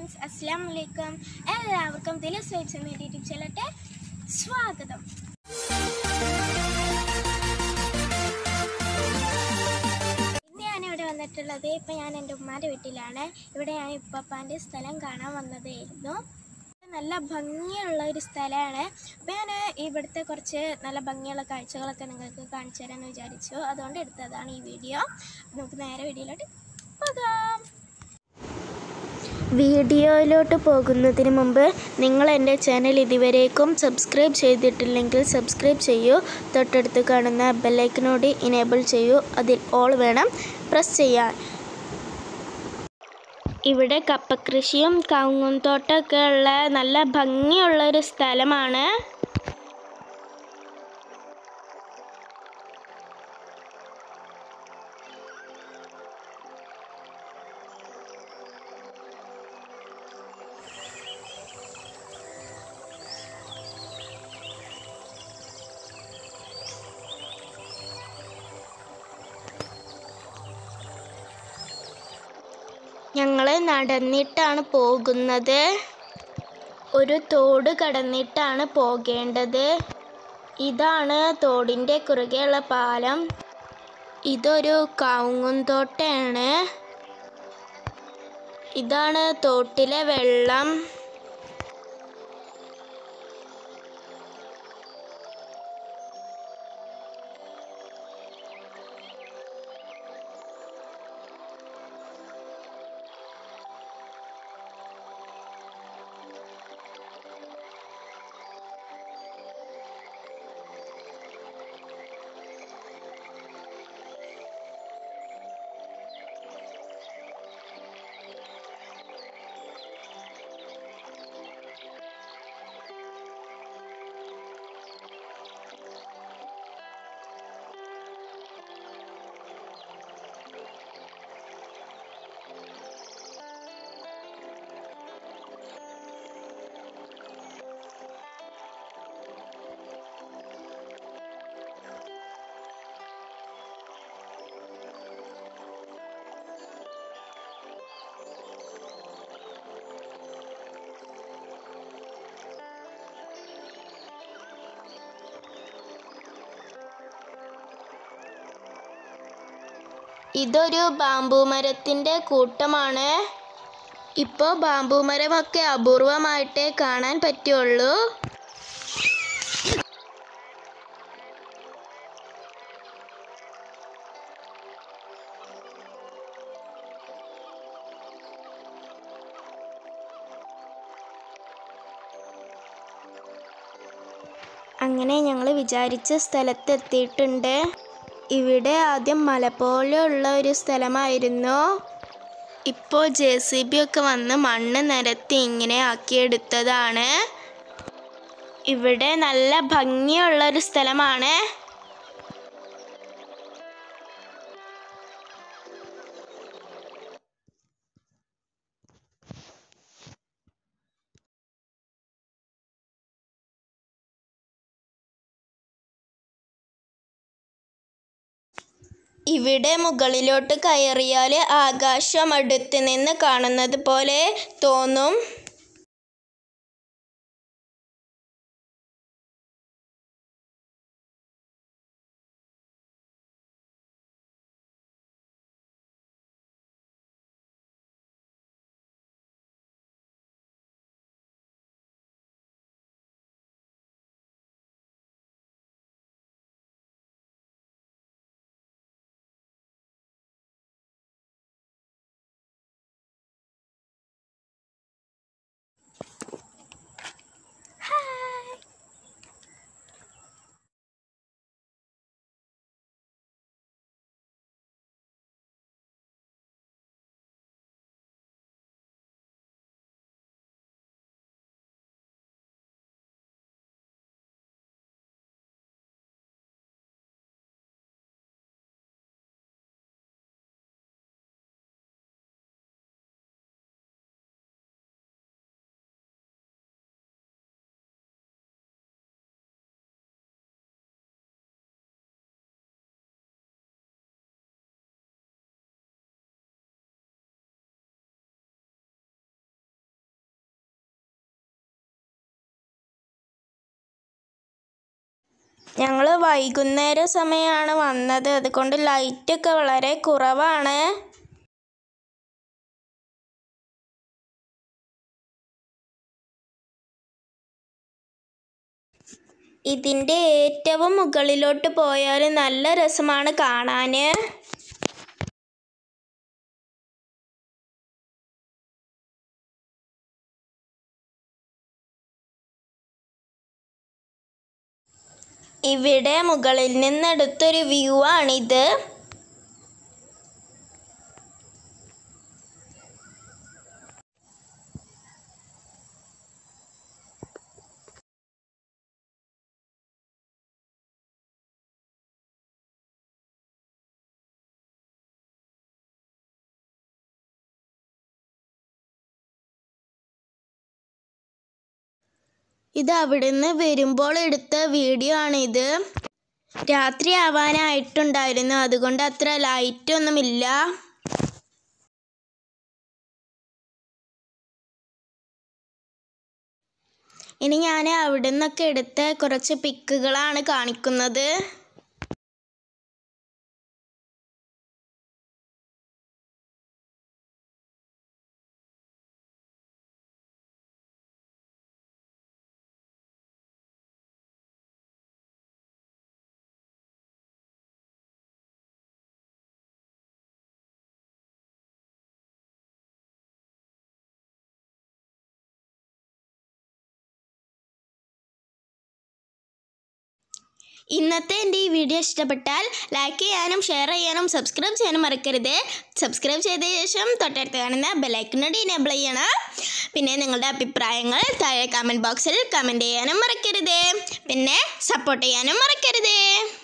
friends അസ്സാം വലൈക്കും എല്ലാവർക്കും ദിലസ് വൈബ്സ് എന്ന യൂട്യൂബ് ചാനലിട്ട് സ്വാഗതം ഇന്ന് ഞാൻ ഇവിടെ വന്നിട്ടുള്ളത് ഇപ്പം ഞാൻ എൻ്റെ ഉമ്മാൻ്റെ വീട്ടിലാണ് ഇവിടെ ഞാൻ ഇപ്പപ്പാൻ്റെ സ്ഥലം കാണാൻ വന്നതായിരുന്നു നല്ല ഭംഗിയുള്ള ഒരു സ്ഥലമാണ് അപ്പോൾ ഞാൻ ഇവിടുത്തെ കുറച്ച് നല്ല ഭംഗിയുള്ള കാഴ്ചകളൊക്കെ നിങ്ങൾക്ക് കാണിച്ചു തരാമെന്ന് വിചാരിച്ചു അതുകൊണ്ട് എടുത്തതാണ് ഈ വീഡിയോ നമുക്ക് നേരെ വീഡിയോയിലോട്ട് പോകാം വീഡിയോയിലോട്ട് പോകുന്നതിന് മുമ്പ് നിങ്ങൾ എൻ്റെ ചാനൽ ഇതുവരേക്കും സബ്സ്ക്രൈബ് ചെയ്തിട്ടില്ലെങ്കിൽ സബ്സ്ക്രൈബ് ചെയ്യൂ തൊട്ടടുത്ത് കാണുന്ന ബെല്ലൈക്കനോട് ഇനേബിൾ ചെയ്യൂ അതിൽ ഓൾ വേണം പ്രസ് ചെയ്യാൻ ഇവിടെ കപ്പകൃഷിയും കവുങ്ങും തോട്ടമൊക്കെ ഉള്ള നല്ല ഭംഗിയുള്ള ഒരു സ്ഥലമാണ് ഞങ്ങൾ നടന്നിട്ടാണ് പോകുന്നത് ഒരു തോട് കടന്നിട്ടാണ് പോകേണ്ടത് ഇതാണ് തോടിൻ്റെ കുറുകെയുള്ള പാലം ഇതൊരു കവുങ്ങുന്തോട്ടയാണ് ഇതാണ് തോട്ടിലെ വെള്ളം ഇതൊരു ബാമ്പു മരത്തിൻ്റെ കൂട്ടമാണ് ഇപ്പോൾ ബാമ്പു മരമൊക്കെ അപൂർവമായിട്ടേ കാണാൻ പറ്റുള്ളൂ അങ്ങനെ ഞങ്ങൾ വിചാരിച്ച സ്ഥലത്തെത്തിയിട്ടുണ്ട് ഇവിടെ ആദ്യം മല പോലെയുള്ള ഒരു സ്ഥലമായിരുന്നു ഇപ്പോൾ ജെ സി ബി ഒക്കെ വന്ന് മണ്ണ് നിരത്തി ഇങ്ങനെ ആക്കിയെടുത്തതാണ് ഇവിടെ നല്ല ഭംഗിയുള്ള ഒരു സ്ഥലമാണ് ഇവിടെ മുകളിലോട്ട് കയറിയാൽ ആകാശം അടുത്ത് നിന്ന് കാണുന്നത് പോലെ തോന്നും ഞങ്ങൾ വൈകുന്നേര സമയമാണ് വന്നത് അതുകൊണ്ട് ലൈറ്റൊക്കെ വളരെ കുറവാണ് ഇതിൻ്റെ ഏറ്റവും മുകളിലോട്ട് പോയാൽ നല്ല രസമാണ് കാണാൻ ഇവിടെ മുകളിൽ നിന്നെടുത്തൊരു വ്യൂ ആണിത് ഇത് അവിടുന്ന് വരുമ്പോൾ എടുത്ത വീഡിയോ ആണിത് രാത്രി ആവാനായിട്ടുണ്ടായിരുന്നു അതുകൊണ്ട് അത്ര ലൈറ്റ് ഒന്നുമില്ല ഇനി ഞാൻ അവിടെ നിന്നൊക്കെ എടുത്ത കുറച്ച് പിക്കുകളാണ് കാണിക്കുന്നത് ഇന്നത്തെ എൻ്റെ ഈ വീഡിയോ ഇഷ്ടപ്പെട്ടാൽ ലൈക്ക് ചെയ്യാനും ഷെയർ ചെയ്യാനും സബ്സ്ക്രൈബ് ചെയ്യാനും മറക്കരുത് സബ്സ്ക്രൈബ് ചെയ്ത ശേഷം തൊട്ടടുത്ത് കാണുന്ന ബെലൈക്കനോട് എനേബിൾ ചെയ്യണം പിന്നെ നിങ്ങളുടെ അഭിപ്രായങ്ങൾ താഴെ കമൻറ്റ് ബോക്സിൽ കമൻറ്റ് ചെയ്യാനും മറക്കരുത് പിന്നെ സപ്പോർട്ട് ചെയ്യാനും മറക്കരുത്